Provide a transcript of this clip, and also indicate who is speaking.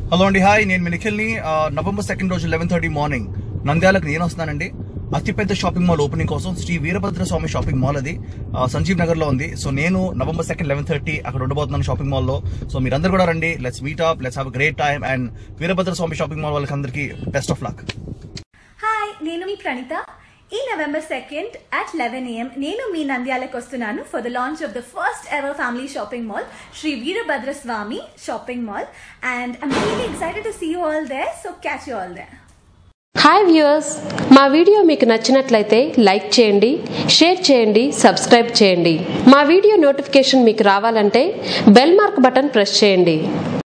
Speaker 1: hello అండి hi నేను మీ నిఖిల్ని ఆ, నవంబర్ సెకండ్ రోజు లెవెన్ థర్టీ మార్నింగ్ నంద్యాలకు నేను వస్తున్నానండి అతిపెద్ద షాపింగ్ మాల్ ఓపెనింగ్ కోసం శ్రీ వీరభద్ర స్వామి షాపింగ్ మాల్ అది ఆ, సంజీవ్ నగర్ లో ఉంది సో నేను నవంబర్ సెకండ్ లెవెన్ థర్టీ అక్కడ ఉండబోతున్నాను షాపింగ్ మాల్ లో సో మీరందరూ కూడా రండి let's meet up let's have great time and Veerabhadra Swamy shopping mall వాళ్ళకి అందరికీ బెస్ట్ ఆఫ్ లక్
Speaker 2: హాయ్ నేను మీ ప్రణిత ఈ November second at eleven AM నేను మీ నంద్యాలకు వస్తున్నాను for the launch of the first ever family shopping mall Shri Veerabhadra Swamy shopping mall and I'm really excited to see you all there so catch you all there
Speaker 3: hi viewers మా video మీకు నచ్చినట్లయితే like చేయండి share చేయండి subscribe చేయండి మా video notification మీకు రావాలంటే bell mark button press చేయండి